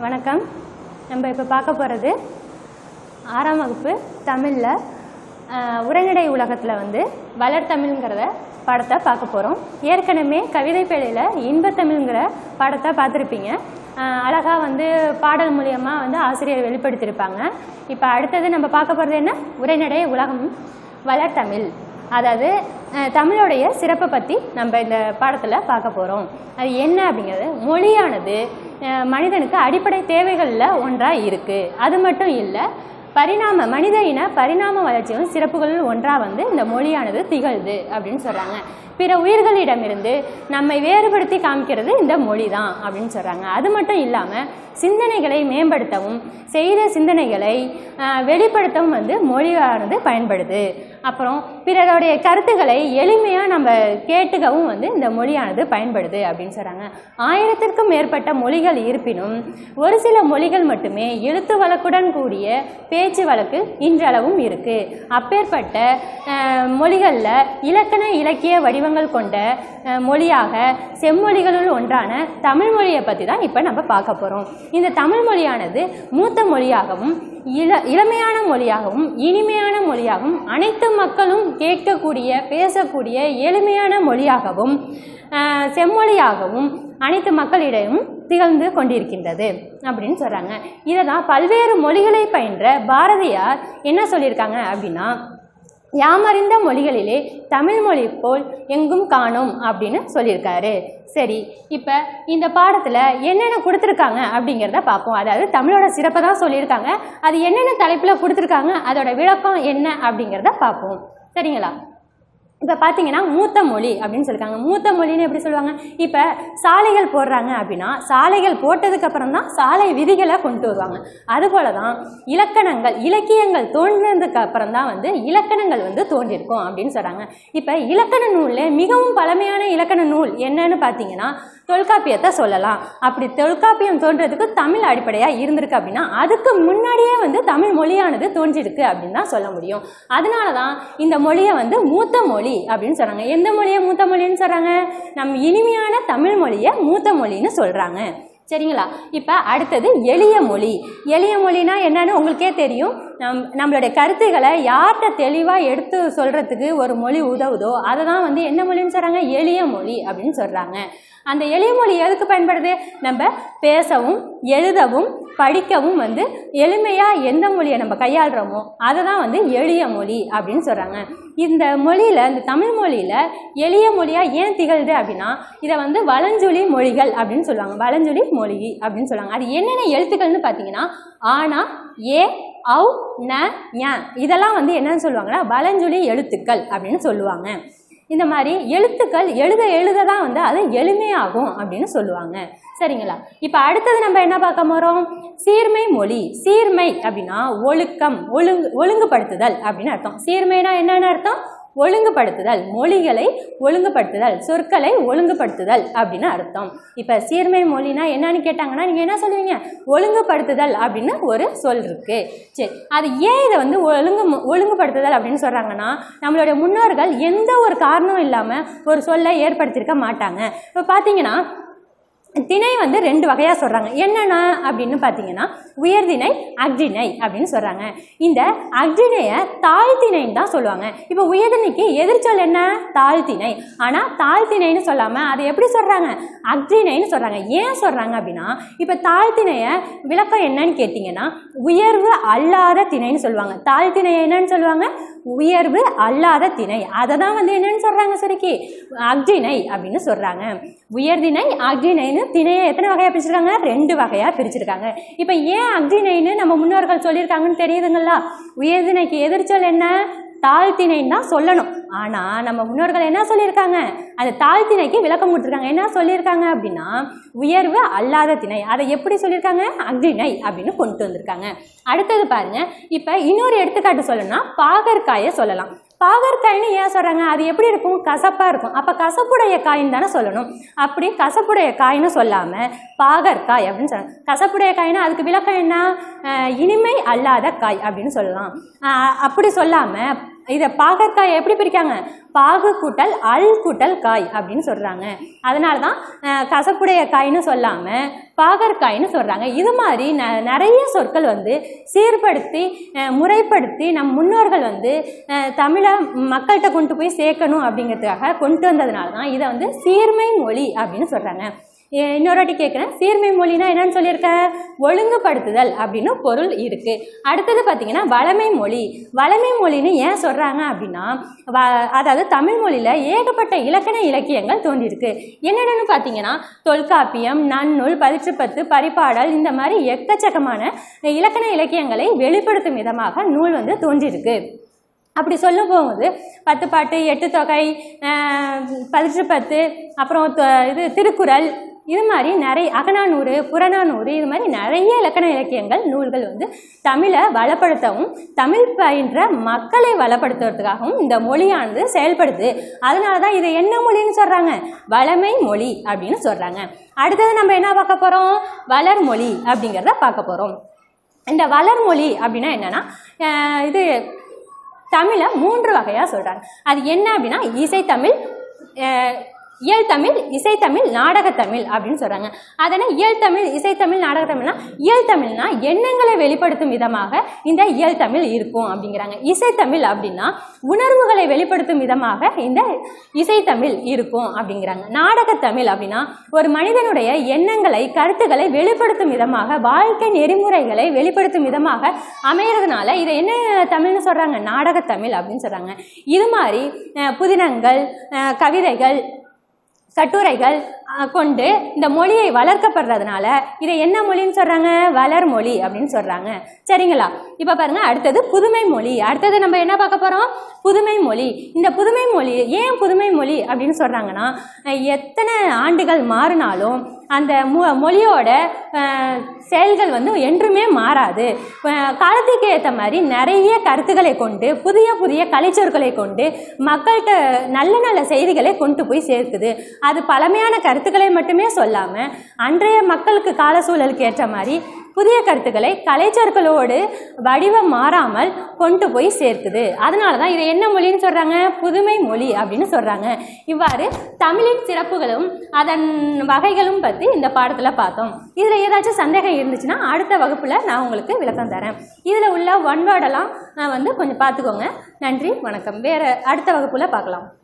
வணக்கம் நம்ம இப்போ பார்க்க போகிறது ஆறாம் வகுப்பு தமிழில் உரைநடை உலகத்தில் வந்து வளர்த்தமிழ்ங்கிறத பாடத்தை பார்க்க போகிறோம் ஏற்கனவே கவிதை பேழையில் இன்பத்தமிழ்ங்கிற பாடத்தை பார்த்துருப்பீங்க அழகாக வந்து பாடல் மூலியமாக வந்து ஆசிரியர் வெளிப்படுத்தியிருப்பாங்க இப்போ அடுத்தது நம்ம பார்க்க போகிறது என்ன உரைநடை உலகம் வளர்த்தமிழ் அதாவது அஹ், தமிழோடைய சிறப்பை பற்றி நம்ம இந்த பாடத்தில் பார்க்க போகிறோம் அது என்ன அப்படிங்கிறது மொழியானது அஹ், மனிதனுக்கு அடிப்படை தேவைகளில் ஒன்றாக இருக்குது அது மட்டும் இல்லை பரிணாம மனித இன பரிணாம வளர்ச்சியும் சிறப்புகளில் ஒன்றாக வந்து இந்த மொழியானது திகழ்து அப்படின்னு சொல்கிறாங்க பிற உயிர்களிடமிருந்து நம்மை வேறுபடுத்தி காமிக்கிறது இந்த மொழி தான் அப்படின்னு சொல்கிறாங்க அது மட்டும் இல்லாமல் சிந்தனைகளை மேம்படுத்தவும் செய்த சிந்தனைகளை ஆஹ், வெளிப்படுத்தவும் வந்து மொழியானது பயன்படுது அப்புறம் பிறருடைய கருத்துக்களை எளிமையாக நம்ம கேட்டுக்கவும் வந்து இந்த மொழியானது பயன்படுது அப்படின்னு சொல்கிறாங்க ஆயிரத்திற்கும் மேற்பட்ட மொழிகள் இருப்பினும் ஒரு சில மொழிகள் மட்டுமே எழுத்து வழக்குடன் கூடிய பேச்சு வழக்கு இன்றளவும் இருக்கு அப்பேற்பட்ட அஹ், மொழிகளில் இலக்கண இலக்கிய வடிவங்கள் கொண்ட அஹ், மொழியாக செம்மொழிகளுள் ஒன்றான தமிழ் மொழியை பற்றி தான் இப்போ நம்ம பார்க்க போகிறோம் இந்த தமிழ் மொழியானது மூத்த மொழியாகவும் இள இளமையான மொழியாகவும் இனிமையான மொழியாகவும் அனைத்து மக்களும் கேட்கக்கூடிய பேசக்கூடிய எளிமையான மொழியாகவும் ஆஹ், செம்மொழியாகவும் அனைத்து மக்களிடையும் திகழ்ந்து கொண்டிருக்கின்றது அப்படின்னு சொல்கிறாங்க இதை தான் பல்வேறு மொழிகளை பயின்ற பாரதியார் என்ன சொல்லியிருக்காங்க அப்படின்னா யாமறிந்த மொழிகளிலே தமிழ் மொழி போல் எங்கும் காணோம் அப்படின்னு சொல்லியிருக்காரு சரி இப்போ இந்த பாடத்தில் என்னென்ன கொடுத்துருக்காங்க அப்படிங்கிறத பார்ப்போம் அதாவது தமிழோட சிறப்பை தான் சொல்லியிருக்காங்க அது என்னென்ன தலைப்பில் கொடுத்துருக்காங்க அதோட விளக்கம் என்ன அப்படிங்கிறத பார்ப்போம் சரிங்களா இப்போ பார்த்தீங்கன்னா மூத்த மொழி அப்படின்னு சொல்லியிருக்காங்க மூத்த மொழின்னு எப்படி சொல்லுவாங்க இப்போ சாலைகள் போடுறாங்க அப்படின்னா சாலைகள் போட்டதுக்கு அப்புறம் தான் சாலை விதிகளை கொண்டு வருவாங்க அதுபோல தான் இலக்கணங்கள் இலக்கியங்கள் தோன்றினதுக்கு அப்புறம் தான் வந்து இலக்கணங்கள் வந்து தோன்றியிருக்கும் அப்படின்னு சொல்கிறாங்க இப்போ இலக்கண நூலில் மிகவும் பழமையான இலக்கண நூல் என்னன்னு பார்த்தீங்கன்னா தொல்காப்பியத்தை சொல்லலாம் அப்படி தொல்காப்பியம் தோன்றதுக்கு தமிழ் அடிப்படையாக இருந்திருக்கு அப்படின்னா அதுக்கு முன்னாடியே வந்து தமிழ் மொழியானது தோன்றியிருக்கு அப்படின்னு தான் சொல்ல முடியும் அதனால தான் இந்த மொழியை வந்து மூத்த மொழி அப்படின்னு சொல்கிறாங்க எந்த மொழியை மூத்த மொழின்னு சொல்கிறாங்க நம் இனிமையான தமிழ் மொழியை மூத்த மொழின்னு சொல்கிறாங்க சரிங்களா இப்போ அடுத்தது எளிய மொழி எளிய மொழினா என்னன்னு உங்களுக்கே தெரியும் நம் நம்மளுடைய கருத்துக்களை யார்கிட்ட தெளிவாக எடுத்து சொல்கிறதுக்கு ஒரு மொழி உதவுதோ அதை தான் வந்து என்ன மொழின்னு சொல்கிறாங்க எளிய மொழி அப்படின்னு சொல்கிறாங்க அந்த எளிய மொழி எதுக்கு பயன்படுது நம்ம பேசவும் எழுதவும் படிக்கவும் வந்து எளிமையாக எந்த மொழியை நம்ம கையாளுறோமோ அதை தான் வந்து எளிய மொழி அப்படின்னு சொல்கிறாங்க இந்த மொழியில் இந்த தமிழ் மொழியில் எளிய மொழியாக ஏன் திகழ்து அப்படின்னா இதை வந்து வலஞ்சொலி மொழிகள் அப்படின்னு சொல்லுவாங்க வலஞ்சொலி மொழி அப்படின்னு சொல்லுவாங்க அது என்னென்ன எழுத்துக்கள்னு பார்த்தீங்கன்னா ஆனா ஏ ஔ ந ஞ இதெல்லாம் வந்து என்னன்னு சொல்லுவாங்கன்னா வலஞ்சொலி எழுத்துக்கள் அப்படின்னு சொல்லுவாங்க இந்த மாதிரி எழுத்துக்கள் எழுத எழுத தான் வந்து அது எளிமையாகும் அப்படின்னு சொல்லுவாங்க சரிங்களா இப்போ அடுத்தது நம்ம என்ன பார்க்க போகிறோம் சீர்மை மொழி சீர்மை அப்படின்னா ஒழுக்கம் ஒழுங்கு ஒழுங்குபடுத்துதல் அப்படின்னு அர்த்தம் சீர்மைனா என்னன்னு அர்த்தம் ஒழுங்குபடுத்துதல் மொழிகளை ஒழுங்குபடுத்துதல் சொற்களை ஒழுங்குபடுத்துதல் அப்படின்னு அர்த்தம் இப்போ சீர்மை மொழினா என்னன்னு கேட்டாங்கன்னா நீங்கள் என்ன சொல்லுவீங்க ஒழுங்குபடுத்துதல் அப்படின்னு ஒரு சொல் இருக்கு சரி அது ஏன் இதை வந்து ஒழுங்கு ஒழுங்குபடுத்துதல் அப்படின்னு சொல்கிறாங்கன்னா நம்மளுடைய முன்னோர்கள் எந்த ஒரு காரணம் இல்லாமல் ஒரு சொல்லை ஏற்படுத்தியிருக்க மாட்டாங்க இப்போ பார்த்தீங்கன்னா திணை வந்து ரெண்டு வகையாக சொல்கிறாங்க என்னென்ன அப்படின்னு பார்த்தீங்கன்னா உயர்திணை அக்திணை அப்படின்னு சொல்கிறாங்க இந்த அக்திணையை தாழ்த்திணைன்னு தான் சொல்லுவாங்க இப்போ உயர்திணைக்கு எதிர்ச்சொல் என்ன தாழ்த்திணை ஆனால் தாழ்த்திணைன்னு சொல்லாமல் அதை எப்படி சொல்கிறாங்க அக்திணைன்னு சொல்கிறாங்க ஏன் சொல்கிறாங்க அப்படின்னா இப்போ தாழ்த்திணையை விளக்கம் என்னன்னு கேட்டிங்கன்னா உயர்வு அல்லாத திணைன்னு சொல்லுவாங்க தாழ்த்திணை என்னன்னு சொல்லுவாங்க உயர்வு அல்லாத திணை அதை தான் வந்து என்னன்னு சொல்கிறாங்க சரிக்கு அக்திணை அப்படின்னு சொல்கிறாங்க உயர்திணை அக்திணைன்னு திணையை எத்தனை வகையாக பிரிச்சிருக்காங்க ரெண்டு வகையாக பிரிச்சிருக்காங்க இப்போ ஏன் அக்திணைன்னு நம்ம முன்னோர்கள் சொல்லியிருக்காங்கன்னு தெரியுதுங்களா உயர்திணைக்கு எதிர்ச்சொல் என்ன தாழ்த்திணைன்னு தான் சொல்லணும் ஆனால் நம்ம முன்னோர்கள் என்ன சொல்லியிருக்காங்க அந்த தாழ்த்திணைக்கு விளக்கம் கொடுத்துருக்காங்க என்ன சொல்லியிருக்காங்க அப்படின்னா உயர்வு அல்லாத திணை அதை எப்படி சொல்லியிருக்காங்க அக்திணை அப்படின்னு கொண்டு வந்திருக்காங்க அடுத்தது பாருங்க இப்போ இன்னொரு எடுத்துக்காட்டு சொல்லணும்னா பாகற்காயை சொல்லலாம் பாகற்காய்னு ஏன் சொல்கிறாங்க அது எப்படி இருக்கும் கசப்பாக இருக்கும் அப்போ கசப்புடைய காயின்னு தானே சொல்லணும் அப்படி கசப்புடைய காய்னு சொல்லாமல் பாகற்காய் அப்படின்னு சொல்கிறாங்க கசப்புடைய காய்னா அதுக்கு விளக்கம் என்ன அஹ் இனிமை அல்லாத காய் அப்படின்னு சொல்லலாம் அஹ் அப்படி சொல்லாமல் இதை பாகற்காய் எப்படி பிரிக்காங்க பாகு கூட்டல் அல் கூட்டல் காய் அப்படின்னு சொல்கிறாங்க அதனால தான் அஹ், கசப்புடைய காய்னு சொல்லாமல் பாகற்காய்னு சொல்கிறாங்க இது மாதிரி ந நிறைய சொற்கள் வந்து சீர்படுத்தி அஹ், முறைப்படுத்தி நம் முன்னோர்கள் வந்து அஹ், தமிழை மக்கள்கிட்ட கொண்டு போய் சேர்க்கணும் அப்படிங்கிறதுக்காக கொண்டு வந்ததுனால தான் இதை வந்து சீர்மை மொழி அப்படின்னு சொல்கிறாங்க ஏ- இன்னொரு வாட்டி கேட்குறேன் சீர்மை மொழினா என்னன்னு சொல்லியிருக்கேன் ஒழுங்குபடுத்துதல் அப்படின்னு பொருள் இருக்கு அடுத்தது பார்த்தீங்கன்னா வளமை மொழி வளமை மொழின்னு ஏன் சொல்றாங்க அப்படின்னா வ- அதாவது தமிழ் மொழியில ஏகப்பட்ட இலக்கண இலக்கியங்கள் தோன்றியிருக்கு என்னென்னு பார்த்தீங்கன்னா தொல்காப்பியம் நன்னூல் பதிற்றுப்பத்து பரிபாடல் இந்த மாதிரி எக்கச்சக்கமான இலக்கண இலக்கியங்களை வெளிப்படுத்தும் விதமாக நூல் வந்து தோன்றியிருக்கு அப்படி சொல்லும் போகும்போது பத்து பாட்டு எட்டு தொகை பதிற்று பத்து அப்புறம் தொ- இது திருக்குறள் இது மாதிரி நிறைய அகநானூறு புறநானூறு இது மாதிரி நிறைய இலக்கண இலக்கியங்கள் நூல்கள் வந்து தமிழை வளப்படுத்தவும் தமிழ் பயின்ற மக்களை வளப்படுத்துறதுக்காகவும் இந்த மொழியானது செயல்படுது அதனால தான் இதை என்ன மொழின்னு சொல்கிறாங்க வளமை மொழி அப்படின்னு சொல்கிறாங்க அடுத்தது நம்ம என்ன பார்க்க போகிறோம் வளர்மொழி அப்படிங்கிறத பார்க்க போகிறோம் இந்த வளர்மொழி அப்படின்னா என்னன்னா அஹ் இது தமிழை மூன்று வகையாக சொல்கிறாங்க அது என்ன அப்படின்னா இசைத்தமிழ் அஹ், இயல்தமிழ் இசைத்தமிழ் நாடகத்தமிழ் அப்படின்னு சொல்கிறாங்க அதனால் இயல்தமிழ் இசைத்தமிழ் நாடகத்தமிழ்னா இயல்தமிழ்னா எண்ணங்களை வெளிப்படுத்தும் விதமாக இந்த இயல்தமிழ் இருக்கும் அப்படிங்கிறாங்க இசைத்தமிழ் அப்படின்னா உணர்வுகளை வெளிப்படுத்தும் விதமாக இந்த இசைத்தமிழ் இருக்கும் அப்படிங்கிறாங்க நாடகத்தமிழ் அப்படின்னா ஒரு மனிதனுடைய எண்ணங்களை கருத்துக்களை வெளிப்படுத்தும் விதமாக வாழ்க்கை நெறிமுறைகளை வெளிப்படுத்தும் விதமாக அமையறதுனால இதை என்ன தமிழ்னு சொல்கிறாங்க நாடகத்தமிழ் அப்படின்னு சொல்கிறாங்க இது மாதிரி அஹ், புதினங்கள் அஹ், கவிதைகள் கட்டுரைகள் அஹ், கொண்டு இந்த மொழியை வளர்க்கப்படுறதுனால இதை என்ன மொழின்னு சொல்கிறாங்க வளர்மொழி அப்படின்னு சொல்கிறாங்க சரிங்களா இப்போ பாருங்க அடுத்தது புதுமை மொழி அடுத்தது நம்ம என்ன பார்க்க போகிறோம் புதுமை மொழி இந்த புதுமை மொழி ஏன் புதுமை மொழி அப்படின்னு சொல்கிறாங்கன்னா அஹ், எத்தனை ஆண்டுகள் மாறினாலும் அந்த மொ மொழியோட அஹ், செயல்கள் வந்து என்றுமே மாறாது அஹ், காலத்துக்கு ஏற்ற மாதிரி நிறைய கருத்துக்களை கொண்டு புதிய புதிய கலைச்சொற்களை கொண்டு மக்கள்கிட்ட நல்ல நல்ல செய்திகளை கொண்டு போய் சேர்க்குது அது பழமையான கருத்துக்களை மட்டுமே சொல்லாமல் அன்றைய மக்களுக்கு கால சூழலுக்கு ஏற்ற மாதிரி புதிய கருத்துக்களை கலைச்சொற்களோடு வடிவம் மாறாமல் கொண்டு போய் சேர்க்குது அதனால தான் இதை என்ன மொழின்னு சொல்கிறாங்க புதுமை மொழி அப்படின்னு சொல்கிறாங்க இவ்வாறு தமிழின் சிறப்புகளும் அதன் வகைகளும் பற்றி இந்த பாடத்தில் பார்த்தோம் இதில் ஏதாச்சும் சந்தேகம் இருந்துச்சுன்னா அடுத்த வகுப்பில் நான் உங்களுக்கு விளக்கம் தரேன் இதில் உள்ள ஒன் வேர்டெல்லாம் நான் வந்து கொஞ்சம் பார்த்துக்கோங்க நன்றி வணக்கம் வேறு அடுத்த வகுப்பில் பார்க்கலாம்